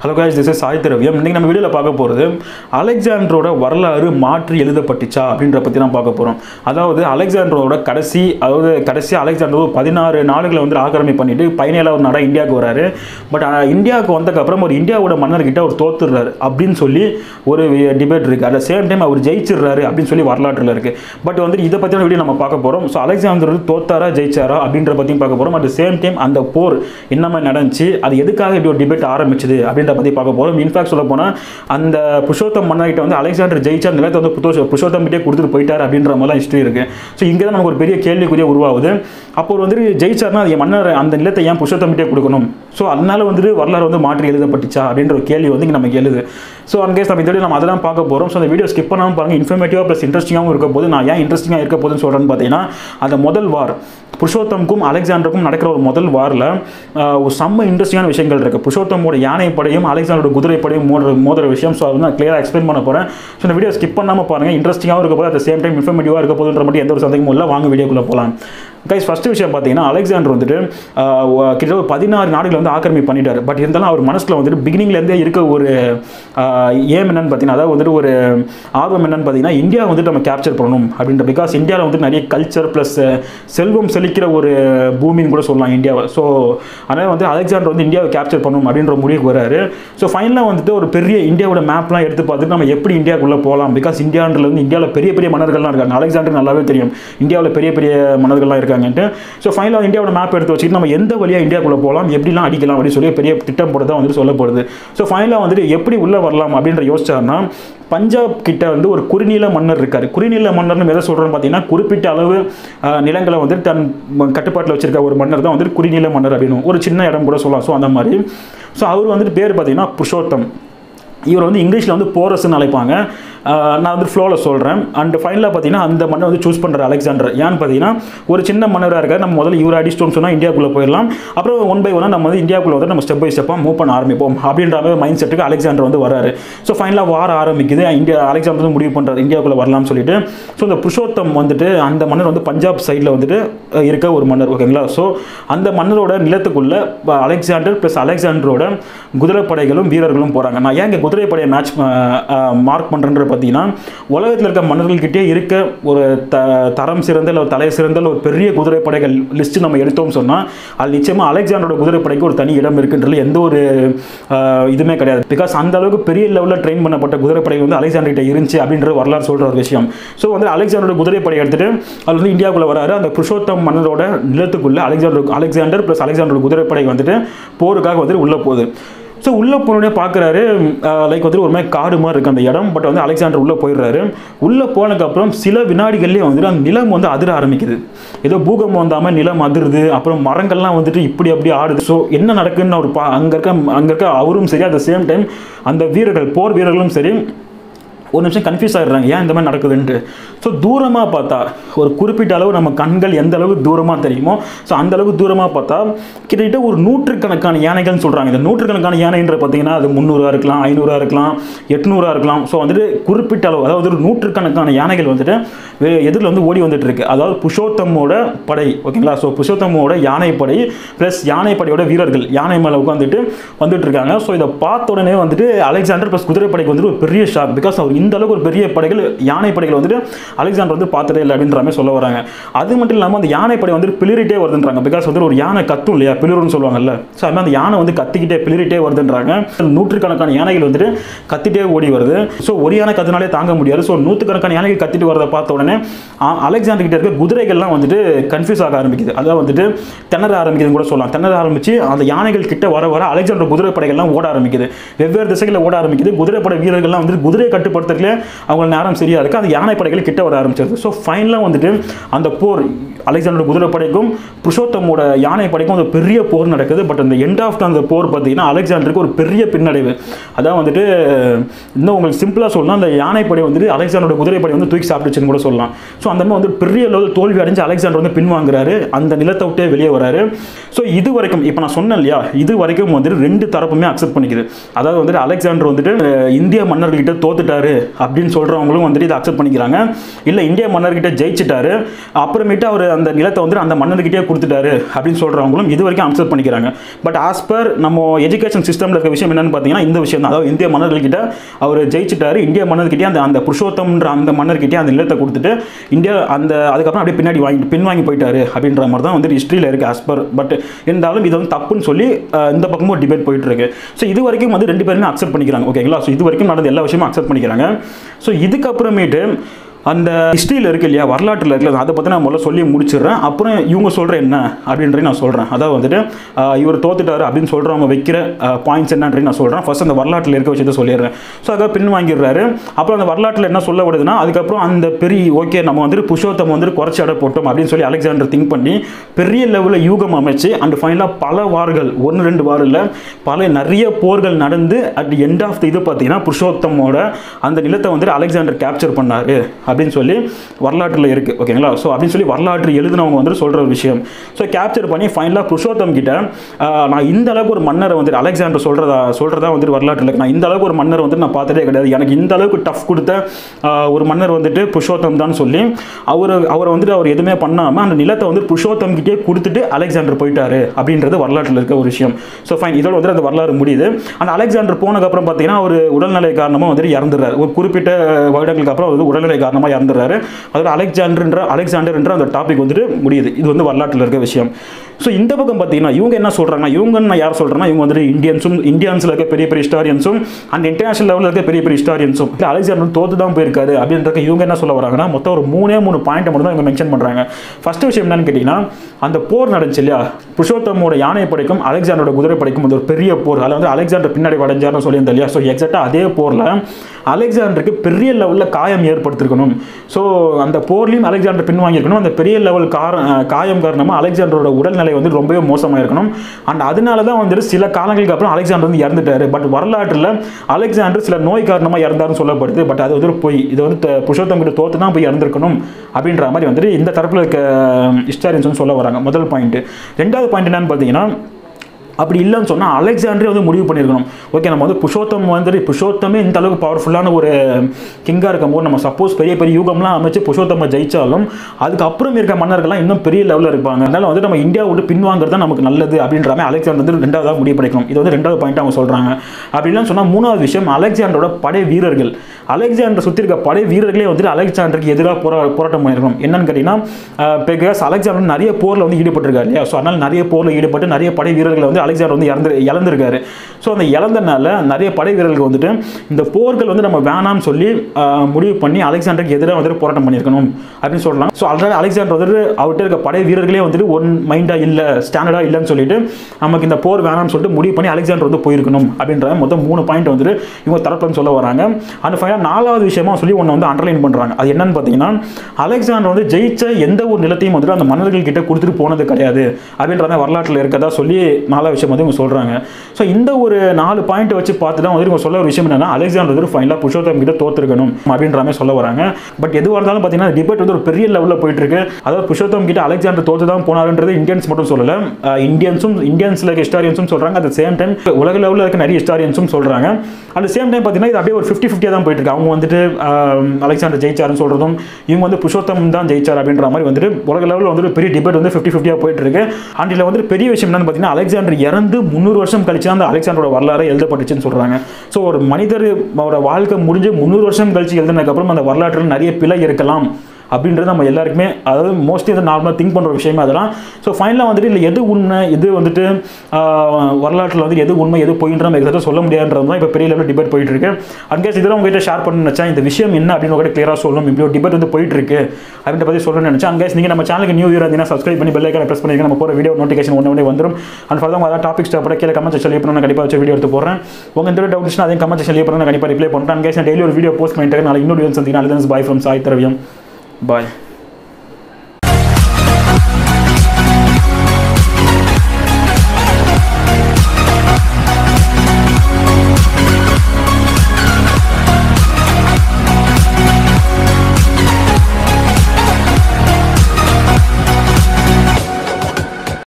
hello guys this is Sai Thiraviyam இன்றைக்கி நம்ம வீடியோவில் பார்க்க போகிறது அலெக்சாண்டரோட வரலாறு மாற்றி எழுதப்பட்டுச்சா அப்படின்ற பற்றி தான் பார்க்க போகிறோம் அதாவது அலெக்சாண்டரோட கடைசி அதாவது கடைசி அலெக்சாண்டர் ஒரு பதினாறு நாடுகளை வந்து ஆக்கிரமி பண்ணிட்டு பதினேழாவது நாடாக இந்தியாவுக்கு வராரு பட் இந்தியாவுக்கு வந்ததுக்கப்புறம் ஒரு இந்தியாவோட மன்னர்கிட்ட அவர் தோத்துடுறாரு அப்படின்னு சொல்லி ஒரு டிபேட் இருக்குது அட் சேம் டைம் அவர் ஜெயிச்சிடுறாரு அப்படின்னு சொல்லி வரலாற்றில் இருக்குது பட் வந்து இதை பற்றின வீடியோ நம்ம பார்க்க போகிறோம் ஸோ அலெக்சாண்டர் வந்து தோத்தாரா ஜெயிச்சாரா அப்படின்ற பற்றியும் பார்க்க போகிறோம் அட் சேம் டைம் அந்த போர் என்ன மாதிரி நடந்துச்சு அது எதுக்காக இப்படி ஒரு டிபேட் ஆரம்பிச்சது அப்படின்ற பற்றி பார்க்க போகிறோம் இன்ஃபேக்ட் சொல்ல போனால் அந்த புருஷோத்தம் மன்னர்கிட்ட வந்து அலெக்சாண்டர் ஜெயிச்சா அந்த நிலத்தை வந்து புத்தோஷ புருஷோத்தம் கிட்டே கொடுத்துட்டு போயிட்டார் அப்படின்ற மாதிரிலாம் ஹிஸ்ட்ரி இருக்குது ஸோ இங்கே தான் நமக்கு ஒரு பெரிய கேள்விக்குரிய உருவாகுது அப்போ அவர் வந்து ஜெயிச்சார்னா அது என் மன்னர் அந்த நிலத்தை ஏன் புருஷோத்தம் கிட்டே கொடுக்கணும் ஸோ அதனால வந்துட்டு வரலாறு வந்து மாற்றி எழுதப்பட்டுச்சா அப்படின்ற ஒரு கேள்வி வந்து இங்கே நமக்கு எழுது ஸோ அன்கேஸ் நம்ம இந்த வீடியோ நம்ம அதெல்லாம் பார்க்க போகிறோம் ஸோ அந்த வீடியோ ஸ்கிப் பண்ணாமல் பாருங்கள் இன்ஃபர்மேட்டிவாக ப்ளஸ் இன்ட்ரெஸ்டிங்காகவும் இருக்க போது நான் ஏன் இன்ட்ரெஸ்டிங்காக இருக்க போதுன்னு சொல்கிறேன்னு பார்த்தீங்கன்னா அந்த முதல் வார் புருஷோத்தமுக்கும் அலெக்சாண்டருக்கும் நடக்கிற ஒரு முதல் வாரில் ஒரு செம்ம இன்ட்ரெஸ்டிங்கான விஷயங்கள் இருக்குது புருஷோத்தமோட யானைப்படையும் அலெக்சாண்டரோட குதிரைப்படையும் மோதுற மோதுற விஷயம் ஸோ அதை நான் கிளியராக எக்ஸ்பிளைன் பண்ண போகிறேன் ஸோ இந்த வீடியோ ஸ்கிப் பண்ணாமல் பாருங்கள் இன்ட்ரெஸ்டிங்காகவும் இருக்க போது அட் சேம் டைம் இன்ஃபர்மேட்டிவாக இருக்க போதுன்ற மட்டும் எந்த ஒரு சந்தேகமும் இல்லை வாங்க வீடியோக்குள்ளே போகலாம் கைஸ் ஃபஸ்ட்டு விஷயம் பார்த்தீங்கன்னா அலெக்சாண்டர் வந்துட்டு ஆஹ், ஒ- கிட்டத்தட்ட ஒரு பதினாறு நாடுகளை வந்து ஆக்கிரமி பண்ணிட்டார் பட் இருந்தாலும் அவர் மனசில் வந்துட்டு பிகினிங்லேருந்தே இருக்க ஒரு ஏம் என்னன்னு பார்த்தீங்கன்னா அதாவது வந்துட்டு ஒரு ஆர்வம் என்னன்னு பார்த்தீங்கன்னா இந்தியா வந்துட்டு நம்ம கேப்சர் பண்ணணும் அப்படின்ற பிகாஸ் இந்தியாவில் வந்து நிறைய கல்ச்சர் ப்ளஸ் செல்வம் செழிக்கிற ஒரு பூமின்னு கூட சொல்லலாம் இந்தியாவை ஸோ அதனால் வந்து அலெக்சாண்டர் வந்து இந்தியாவை கேப்சர் பண்ணணும் அப்படின்ற முடிவுக்கு வராரு ஸோ ஃபைனலாக வந்துட்டு ஒரு பெரிய இந்தியாவோட மேப்லாம் எடுத்து பார்த்துட்டு நம்ம எப்படி இந்தியாவுக்குள்ளே போகலாம் பிகாஸ் இந்தியான்றது வந்து இந்தியாவில் பெரிய பெரிய மன்னர்கள்லாம் இருக்காங்க அலெக்சாண்டர் நல்லாவே தெரியும் இந்தியாவில் பெரிய பெரிய மன்னர்கள்லாம் இருக்காங்கன்ட்டு ஸோ ஃபைனலாக இந்தியாவோட மேப் எடுத்து வச்சுக்கிட்டு நம்ம எந்த வழியாக இந்தியாவுக்குள்ளே போகலாம் எப்படிலாம் அடிக்கலாம் அப்படின்னு சொல்லி பெரிய திட்டம் போட்டு தான் வந்துட்டு சொல்லப்படுது ஸோ ஃபைனலாக வந்துட்டு எப்படி உள்ளே வரலாம் அப்படின்ற யோசிச்சாருன்னா பஞ்சாப் கிட்ட வந்து ஒரு குறுநில மன்னர் இருக்காரு குறுநில மன்னர்னு எதை சொல்கிறோன்னு பார்த்தீங்கன்னா குறிப்பிட்ட அளவு அஹ், நிலங்களை வந்து தன் கட்டுப்பாட்டில் வச்சிருக்க ஒரு மன்னர் தான் வந்துட்டு குறுநில மன்னர் அப்படின்னு ஒரு சின்ன இடம் கூட சொல்லலாம் ஸோ அந்த மாதிரி ஸோ அவர் வந்துட்டு பேர் பார்த்தீங்கன்னா புருஷோத்தம் இவர் வந்து இங்கிலீஷில் வந்து போரஸ்ன்னு அழைப்பாங்க ஆஹ் நான் வந்து ஃப்ளோவில் சொல்கிறேன் அண்ட் ஃபைனலாக பார்த்தீங்கன்னா அந்த மன்னர் வந்து சூஸ் பண்ணுற அலெக்சாண்டர் ஏன்னு பார்த்தீங்கன்னா ஒரு சின்ன மன்னராக இருக்கார் நம்ம முதல்ல இவர் அடிச்சிட்டோம்னு சொன்னால் இந்தியாவுக்குள்ளே போயிடலாம் அப்புறம் ஒன் பை ஒன்னாக நம்ம வந்து இந்தியாவுக்குள்ளே வந்து நம்ம ஸ்டெப் பை ஸ்டெப்பாக மூவ் பண்ண ஆரம்பிப்போம் அப்படின்ற மாதிரி மைண்ட் செட்டுக்கு அலெக்சாண்டர் வந்து வராரு ஸோ ஃபைனலாக வார ஆரம்பிக்குது இந்தியா அலெக்சாண்டர் வந்து முடிவு பண்ணுறாரு இந்தியாவுக்குள்ளே வரலாம்னு சொல்லிட்டு ஸோ இந்த புருஷோத்தம் வந்துட்டு அந்த மன்னர் வந்து பஞ்சாப் சைடில் வந்துட்டு அஹ், இருக்க ஒரு மன்னர் ஓகேங்களா ஸோ அந்த மன்னரோட நிலத்துக்குள்ள ப- அலெக்சாண்டர் ப்ளஸ் அலெக்சாண்டரோட குதிரைப்படைகளும் வீரர்களும் போகிறாங்க நான் ஏன் இங்கே குதிரைப்படையை மேட்ச் மார்க் பண்ணுறேன்ற பார்த்தீங்கன்னா உலகத்தில் இருக்க மன்னர்கள்கிட்டே இருக்க ஒரு த தரம் சிறந்த இல்லை ஒரு தலை சிறந்த இல்லை ஒரு பெரிய குதிரைப்படைகள் லிஸ்ட்டு நம்ம எடுத்தோம்னு சொன்னால் அது நிச்சயமாக அலெக்சாண்டரோட குதிரைப்படைக்கு ஒரு தனி இடம் இருக்குன்றதுல எந்த ஒரு ஆஹ், இதுவுமே கிடையாது பிகாஸ் அந்த அளவுக்கு பெரிய லெவலில் ட்ரெயின் பண்ணப்பட்ட குதிரைப்படை வந்து அலெக்சாண்டர் கிட்ட இருந்துச்சு அப்படின்ற வரலாறு சொல்கிற ஒரு விஷயம் ஸோ வந்து அலெக்சாண்டரோட குதிரைப்படை எடுத்துட்டு அது வந்து இந்தியாவுக்குள்ள வராரு அந்த புருஷோத்தம் மன்னரோட நிலத்துக்குள்ள அலெக்சாண்டர் அலெக்சாண்டர் ப்ளஸ் அலெக்சாண்டரோட குதிரைப்படை வந்துட்டு போருக்காக வந்துட்டு உள்ளே போகுது ஸோ உள்ளே போனோடனே பார்க்குறாரு லைக் வந்துட்டு ஒரு மாதிரி காடு மாதிரி இருக்குது அந்த இடம் பட் வந்து அலெக்சாண்டர் உள்ளே போயிடுறாரு உள்ளே போனதுக்கப்புறம் சில வினாடிகள்லேயே வந்துட்டு அந்த நிலம் வந்து அதிர ஆரம்பிக்குது ஏதோ பூகம்பம் வந்தாமல் நிலம் அதிருது அப்புறம் மரங்கள்லாம் வந்துட்டு இப்படி அப்படி ஆடுது ஸோ என்ன நடக்குன்னு அவர் பா அங்கே இருக்க அங்கே இருக்க அவரும் சரி அட் த சேம் டைம் அந்த வீரர்கள் போர் வீரர்களும் சரி ஒரு நிமிஷம் கன்ஃபியூஸ் ஆகிடுறாங்க ஏன் இந்த மாதிரி நடக்குதுன்ட்டு ஸோ தூரமாக பார்த்தா ஒரு குறிப்பிட்ட அளவு நம்ம கண்கள் எந்த அளவு தூரமாக தெரியுமோ ஸோ அந்த அளவு தூரமாக பார்த்தா கிட்டத்தட்ட ஒரு நூற்றுக்கணக்கான யானைகள்னு சொல்கிறாங்க இந்த நூற்றுக்கணக்கான யானைன்ற பார்த்தீங்கன்னா அது முந்நூறுவா இருக்கலாம் ஐநூறுரூவா இருக்கலாம் எட்நூறுவா இருக்கலாம் ஸோ வந்துட்டு குறிப்பிட்ட அளவு அதாவது ஒரு நூற்றுக்கணக்கான யானைகள் வந்துட்டு எதிரில் வந்து ஓடி வந்துட்டு இருக்கு அதாவது புஷோத்தமோட படை ஓகேங்களா ஸோ புஷோத்தமோட யானைப்படை ப்ளஸ் யானைப்படையோட வீரர்கள் யானை மேலே உட்காந்துட்டு வந்துட்டு இருக்காங்க ஸோ இதை பார்த்த உடனே வந்துட்டு அலெக்சாண்டர் ப்ளஸ் குதிரைப்படைக்கு வந்துட்டு ஒரு பெரிய ஷாக் பிகாஸ் அவர் இந்த அளவுக்கு ஒரு பெரிய படைகள் யானை படைகள் வந்துட்டு அலெக்சாண்டர் வந்து பார்த்ததே இல்லை அப்படின்ற மாதிரி சொல்ல வராங்க அது மட்டும் இல்லாமல் அந்த யானைப்படை வந்து பிளிரிட்டே வருதுன்றாங்க பிகாஸ் வந்து ஒரு யானை கத்தும் இல்லையா பிளிருன்னு சொல்லுவாங்கல்ல ஸோ அது மாதிரி அந்த யானை வந்து கத்திக்கிட்டே பிளிரிட்டே வருதுன்றாங்க நூற்றுக்கணக்கான யானைகள் வந்துட்டு கத்திட்டே ஓடி வருது ஸோ ஒரு யானை கத்துனாலே தாங்க முடியாது ஸோ நூற்றுக்கணக்கான யானைகள் கத்திட்டு வரதை பார்த்த உடனே அ- அலெக்சாண்டர் கிட்ட இருக்க குதிரைகள்லாம் வந்துட்டு கன்ஃபியூஸ் ஆக ஆரம்பிக்குது அதாவது வந்துட்டு திணற ஆரம்பிக்குதுன்னு கூட சொல்லலாம் திணற ஆரம்பிச்சு அந்த யானைகள் கிட்ட வர வர அலெக்சாண்டர் குதிரைப்படைகள்லாம் ஓட ஆரம்பிக்குது வெவ்வேறு திசைகளில் ஓட ஆரம்பிக்குது குதிரைப்படை வீரர்கள்லாம் வந்துட்டு குதிரையை கட்டுப்படுத்துறதுல அவங்க நேரம் சரியா இருக்கு அந்த யானைப்படைகள் கிட்ட வர ஆரம்பிச்சிருது ஸோ ஃபைனலாக வந்துட்டு அந்த போர் அலெக்சாண்டர் குதிரைப்படைக்கும் புருஷோத்தமோட யானைப்படைக்கும் ஒரு பெரிய போர் நடக்குது பட் அந்த எண்ட் ஆஃப் அந்த போர் பார்த்தீங்கன்னா அலெக்சாண்டருக்கு ஒரு பெரிய பின்னடைவு அதான் வந்துட்டு இன்னும் உங்களுக்கு சிம்பிளாக சொல்லணும் அந்த யானைப்படை வந்துட்டு அலெக்சாண்டரோட குதிரைப்படை வந்து தூக்கி சாப்பிட்டுச்சுன்னு கூட சொல்லலாம் சொல்லலாம் ஸோ அந்த மாதிரி வந்து பெரிய லெவல் தோல்வி அடைஞ்சு அலெக்சாண்டர் வந்து பின்வாங்குறாரு அந்த நிலத்தை விட்டே வெளியே வராரு ஸோ இது வரைக்கும் இப்போ நான் சொன்னேன் இல்லையா இது வரைக்கும் வந்துட்டு ரெண்டு தரப்புமே அக்செப்ட் பண்ணிக்குது அதாவது வந்துட்டு அலெக்சாண்டர் வந்துட்டு அஹ், இந்திய மன்னர்கிட்ட தோத்துட்டாரு அப்படின்னு சொல்கிறவங்களும் வந்துட்டு இதை அக்செப்ட் பண்ணிக்கிறாங்க இல்லை இந்திய மன்னர்கிட்ட ஜெயிச்சிட்டாரு அப்புறமேட்டு அவர் அந்த நிலத்தை வந்துட்டு அந்த மன்னர்கிட்டே கொடுத்துட்டாரு அப்படின்னு சொல்கிறவங்களும் இது வரைக்கும் அக்செப்ட் பண்ணிக்கிறாங்க பட் ஆஸ் பர் நம்ம எஜுகேஷன் சிஸ்டமில் இருக்க விஷயம் என்னன்னு பார்த்தீங்கன்னா இந்த விஷயம் தான் அதாவது இந்திய மன்னர்கள்கிட்ட அவர் ஜெயிச்சிட்டாரு இந்திய மன்னர்கிட்டே அந்த அந்த புருஷோத்தம்ன்ற அந்த மன்னர்கிட்டே அந்த நிலத்தை கொடுத்துட்டு இந்தியா அந்த அதுக்கப்புறம் அப்படியே பின்னாடி வாங்கி பின்வாங்கி போயிட்டாரு அப்படின்ற மாதிரி தான் வந்து ஹிஸ்ட்ரியில் இருக்குது ஆஸ் பர் பட் இருந்தாலும் இது வந்து தப்புன்னு சொல்லி அஹ், இந்த பக்கமும் டிபேட் போயிட்டு இருக்கு ஸோ இது வரைக்கும் வந்து ரெண்டு பேருமே அக்செப்ட் பண்ணிக்கிறாங்க ஓகேங்களா ஸோ இது வரைக்கும் நடந்த எல்லா விஷயமும் அக்செப்ட் பண்ணிக்கிறாங்க ஸோ இதுக்கப்புறமேட்டு அந்த ஹிஸ்ட்ரியில் இருக்கு இல்லையா வரலாற்றில் இருக்குல்ல அதை பற்றி நான் முதல்ல சொல்லி முடிச்சிடுறேன் அப்புறம் இவங்க சொல்கிற என்ன அப்படின்றத நான் சொல்கிறேன் அதாவது வந்துட்டு ஆஹ், இவர் தோத்துட்டாரு அப்படின்னு சொல்கிறவங்க வைக்கிற பாயிண்ட்ஸ் என்னன்றது நான் சொல்கிறேன் ஃபர்ஸ்ட் அந்த வரலாற்றில் இருக்க விஷயத்த சொல்லிடுறேன் ஸோ அதுக்காக பின் வாங்கிடுறாரு அப்புறம் அந்த வரலாற்றில் என்ன சொல்ல வருதுன்னா அதுக்கப்புறம் அந்த பெரிய ஓகே நம்ம வந்துட்டு புருஷோத்தம் வந்துட்டு குறைச்சி அடை போட்டோம் அப்படின்னு சொல்லி அலெக்சாண்டர் திங்க் பண்ணி பெரிய லெவலில் யூகம் அமைச்சு அண்ட் ஃபைனலாக பல வார்கள் ஒன்று ரெண்டு வாரம் இல்லை பல நிறைய போர்கள் நடந்து அட் எண்ட் ஆஃப் த இது பார்த்தீங்கன்னா புருஷோத்தமோட அந்த நிலத்தை வந்துட்டு அலெக்சாண்டர் கேப்சர் பண்ணாரு அப்படின்னு சொல்லி வரலாற்றில் இருக்குது ஓகேங்களா ஸோ அப்படின்னு சொல்லி வரலாற்று எழுதினவங்க வந்துட்டு சொல்கிற ஒரு விஷயம் ஸோ கேப்சர் பண்ணி ஃபைனலாக புருஷோத்தம் கிட்ட ஆஹ், நான் இந்த அளவுக்கு ஒரு மன்னரை வந்துட்டு அலெக்சாண்டர் சொல்கிறதா சொல்கிறதா வந்துட்டு வரலாற்றில் இருக்கு நான் இந்த அளவுக்கு ஒரு மன்னர் வந்துட்டு நான் பார்த்ததே கிடையாது எனக்கு இந்த அளவுக்கு டஃப் கொடுத்த ஆஹ், ஒரு மன்னர் வந்துட்டு புருஷோத்தம் தான் சொல்லி அவர் அவரை வந்துட்டு அவர் எதுவுமே பண்ணாமல் அந்த நிலத்தை வந்து புருஷோத்தம் கிட்டே கொடுத்துட்டு அலெக்சாண்டர் போயிட்டாரு அப்படின்றது வரலாற்றில் இருக்க ஒரு விஷயம் ஸோ ஃபைன் இதோட வந்துட்டு அந்த வரலாறு முடியுது அந்த அலெக்சாண்டர் போனதுக்கப்புறம் பார்த்தீங்கன்னா அவர் உடல்நிலை காரணமாக வந்துட்டு இறந்துடுறாரு ஒரு குறிப்பிட்ட வருடங்களுக்கு அப்புறம் அவர் வந்து உடல்நிலை காரணமாக இறந்துடுறாரு அதோட அலெக்சாண்டர்ன்ற அலெக்சாண்டர் என்ற அந்த டாபிக் வந்துட்டு முடியுது இது வந்து வரலாற்றில் இருக்க விஷயம் ஸோ இந்த பக்கம் பார்த்தீங்கன்னா இவங்க என்ன சொல்கிறாங்கன்னா இவங்க யார் சொல்கிறேன்னா இவங்க வந்துட்டு இந்தியன்ஸும் இந்தியன்ஸில் இருக்க பெரிய பெரிய ஹிஸ்டாரியன்ஸும் அந்த இன்டர்நேஷனல் லெவலில் இருக்க பெரிய பெரிய ஹிஸ்டாரியன்ஸும் அலெக்சாண்டர் தோத்து தான் போயிருக்காரு அப்படின்றத இவங்க என்ன சொல்ல வராங்கன்னா மொத்தம் ஒரு மூணே மூணு பாயிண்ட் மட்டும் தான் இவங்க மென்ஷன் பண்ணுறாங்க ஃபர்ஸ்ட் விஷயம் என்னன்னு கேட்டிங்கன்னா அந்த போர் நடந்துச்சு இல்லையா புருஷோத்தமோட யானை படைக்கும் அலெக்சாண்டரோட குதிரை படைக்கும் அது ஒரு பெரிய போர் அதில் வந்து அலெக்சாண்டர் பின்னாடி வடைஞ்சார்னு சொல்லியிருந்தேன் இல்லையா ஸோ எக்ஸாக்டாக அதே போரில் அலெக்சாண்டருக்கு பெரிய லெவலில் காயம் ஏற்படுத்திருக்கணும் ஸோ அந்த போர்லையும் அலெக்சாண்டர் பின்வாங்கியிருக்கணும் அந்த பெரிய லெவல் கார அஹ் காயம் காரணமாக அலெக்சாண்டரோட உடல்நிலை வந்து ரொம்பவே மோசமாக இருக்கணும் அண்ட் அதனால தான் வந்துட்டு சில காலங்களுக்கு அப்புறம் அலெக்சாண்டர் வந்து இறந்துட்டாரு பட் வரலாற்றில் அலெக்சாண்டர் சில நோய் காரணமாக இறந்தாருன்னு சொல்லப்படுது பட் அது வந்து போய் இது வந்து த- புருஷோத்தம் கிட்ட தோத்து தான் போய் இறந்திருக்கணும் அப்படின்ற மாதிரி வந்துட்டு இந்த தரப்பில் இருக்க ஹிஸ்டாரியன்ஸ் வந்து சொல்ல வராங்க முதல் பாயிண்ட் ரெண்டாவது பாயிண்ட் என்னன்னு பார்த்தீங்கன்னா அப்படி இல்லைன்னு சொன்னால் அலெக்சாண்டரே வந்து முடிவு பண்ணியிருக்கணும் ஓகே நம்ம வந்து புருஷோத்தம் வந்துட்டு புருஷோத்தமே இந்த அளவுக்கு பவர்ஃபுல்லான ஒரு கிங்காக இருக்கும்போது நம்ம சப்போஸ் பெரிய பெரிய யூகம்லாம் அமைச்சு புருஷோத்தம ஜெயிச்சாலும் அதுக்கப்புறம் இருக்க மன்னர்கள்லாம் இன்னும் பெரிய லெவலில் இருப்பாங்க அதனால வந்து நம்ம இந்தியா விட்டு பின்வாங்கிறது தான் நமக்கு நல்லது அப்படின்ற மாதிரி அலெக்சாண்டர் வந்து ரெண்டாவதாக முடிவு பண்ணிக்கணும் இது வந்து ரெண்டாவது பாயிண்ட் அவங்க சொல்கிறாங்க அப்படிலாம் சொன்னால் மூணாவது விஷயம் அலெக்சாண்டரோட படை வீரர்கள் அலெக்சாண்டர் சுற்றி இருக்க படை வீரர்களே வந்துட்டு அலெக்சாண்டருக்கு எதிராக போரா போராட்டம் பண்ணியிருக்கணும் என்னன்னு கேட்டிங்கன்னா பிகாஸ் அலெக்சாண்டர் நிறைய போரில் வந்து ஈடுபட்டிருக்காரு இல்லையா ஸோ அதனால் நிறைய போரில் ஈடுபட்டு நிறைய படை வீரர்களை வந்து அலெக்சாண்டர் வந்து இறந்து இழந்திருக்காரு ஸோ அந்த இழந்தனால நிறைய படை வீரர்களுக்கு வந்துட்டு இந்த போர்கள் வந்து நம்ம வேணாம்னு சொல்லி ஆஹ், முடிவு பண்ணி அலெக்சாண்டருக்கு எதிராக வந்துட்டு போராட்டம் பண்ணியிருக்கணும் அப்படின்னு சொல்லலாம் ஸோ ஆல்ரெடி அலெக்சாண்டர் வந்துட்டு அவர்கிட்ட இருக்க படை வீரர்களே வந்துட்டு ஒன் மைண்டாக இல்லை ஸ்டாண்டர்டாக இல்லைன்னு சொல்லிட்டு நமக்கு இந்த போர் வேணாம்னு சொல்லிட்டு முடிவு பண்ணி அலெக்சாண்டர் வந்து போயிருக்கணும் அப்படின்ற மொத்தம் மூணு பாயிண்ட் வந்துட்டு இவங்க தரப்புன்னு சொல்ல வராங்க அந்த ஃபைனல் நாலாவது விஷயமா சொல்லி ஒன்று வந்து அண்டர்லைன் பண்ணுறாங்க அது என்னன்னு பார்த்தீங்கன்னா அலெக்சாண்டர் வந்து ஜெயிச்ச எந்த ஒரு நிலத்தையும் வந்துட்டு அந்த மன்னர்கள் கிட்ட கொடுத்துட்டு போனது கிடையாது அப்படின்றத வரலாற்றில் இருக்கதா சொல்லி நாலாவது விஷயம் வந்து இவங்க சொல்கிறாங்க ஸோ இந்த ஒரு நாலு பாயிண்ட் வச்சு பார்த்து தான் வந்து இவங்க சொல்ல ஒரு விஷயம் என்னன்னா அலெக்சாண்டர் வந்து ஃபைனலாக புருஷோத்தம் கிட்ட தோத்துருக்கணும் அப்படின்ற மாதிரி சொல்ல வராங்க பட் எதுவாக இருந்தாலும் பார்த்தீங்கன்னா டிபேட் வந்து ஒரு பெரிய லெவலில் போயிட்டு இருக்கு அதாவது புருஷோத்தம் கிட்ட அலெக்சாண்டர் தோத்து தான் போனாருன்றது இந்தியன்ஸ் மட்டும் சொல்லல இந்தியன்ஸும் இந்தியன்ஸில் இருக்க ஹிஸ்டாரியன்ஸும் சொல்கிறாங்க அட் சேம் டைம் உலக லெவலில் இருக்க நிறைய ஹிஸ்டாரியன்ஸும் சொல்கிறாங்க அட் சேம் டைம் பார்த்தீங்கன்னா இது அப்படியே ஒரு ஃபிஃப்டி ஃபிஃப்டியாக தான் போயிட்டு இருக்கு அவங்க வந்துட்டு ஆஹ், அலெக்சாண்டர் ஜெயிச்சாருன்னு சொல்கிறதும் இவங்க வந்து புருஷோத்தம் தான் ஜெயிச்சார் அப்படின்ற மாதிரி வந்துட்டு உலக லெவலில் வந்துட்டு பெரிய டிபேட் வந்து ஃபிஃப்டி ஃபிஃப்டியாக போயிட்டு இருக்கு அண்ட் இதில் வந்து பெரிய விஷயம் என்னன்னு பார்த்தீங்கன்னா அலெக்சாண்டர் இறந்து முந்நூறு வருஷம் கழிச்சு தான் அந்த அலெக்சாண்டரோட வரலாறு எழுதப்பட்டுச்சுன்னு சொல்கிறாங்க ஸோ ஒரு மனிதர் அவரோட வாழ்க்கை முடிஞ்சு முந்நூறு வருஷம் கழிச்சு எழுதினதுக்கப்புறம் அந்த வரலாற்றில் நிறைய பிழை இருக்கலாம் அப்படின்றது நம்ம எல்லாருக்குமே அதாவது மோஸ்ட்லி இது நார்மலாக திங்க் பண்ணுற விஷயமே அதெல்லாம் ஸோ ஃபைனலாக வந்துட்டு இல்லை எது உண்மை எது வந்துட்டு ஆஹ், வரலாற்றில் வந்து எது உண்மை எது பொய்ன்ற நம்ம எக்ஸாக்டாக சொல்ல முடியாதுன்றது தான் இப்போ பெரிய லெவலில் டிபேட் போயிட்டு இருக்கு அன்கேஸ் இதெல்லாம் உங்ககிட்ட ஷேர் பண்ண நினச்சேன் இந்த விஷயம் என்ன அப்படின்னு உங்ககிட்ட கிளியராக சொல்லணும் இப்படி ஒரு டிபேட் வந்து போயிட்டு இருக்கு அப்படின்ற பற்றி சொல்லணும்னு நினச்சேன் அன்கேஸ் நீங்கள் நம்ம சேனலுக்கு நியூ இயர் இருந்தீங்கன்னா சப்ஸ்கிரைப் பண்ணி பெல் ஐக்கான ப்ரெஸ் பண்ணி நம்ம போகிற வீடியோ நோட்டிஃபிகேஷன் ஒன்று ஒன்றே வந்துடும் அண்ட் ஃபர்தர் அதாவது டாபிக்ஸ் தேவைப்பட கீழே கமெண்ட் செக்ஷன் பண்ணி நான் கண்டிப்பாக வச்சு வீடியோ எடுத்து போடுறேன் உங்கள் இந்த டவுட் அதே கமெண்ட் செக்ஷன் பண்ணி நான் கண்டிப்பாக ரிப்ளை பண்ணுறேன் அன்கேஸ் நான் டெய்லி ஒரு வீடியோ போஸ்ட் பண்ணிட்டு இருக்கேன் நாளைக்கு இன்னொரு வீடியோ சந்திக்கிறேன் பாய் ஃப்ரம் சாய் திரவியம் பாய்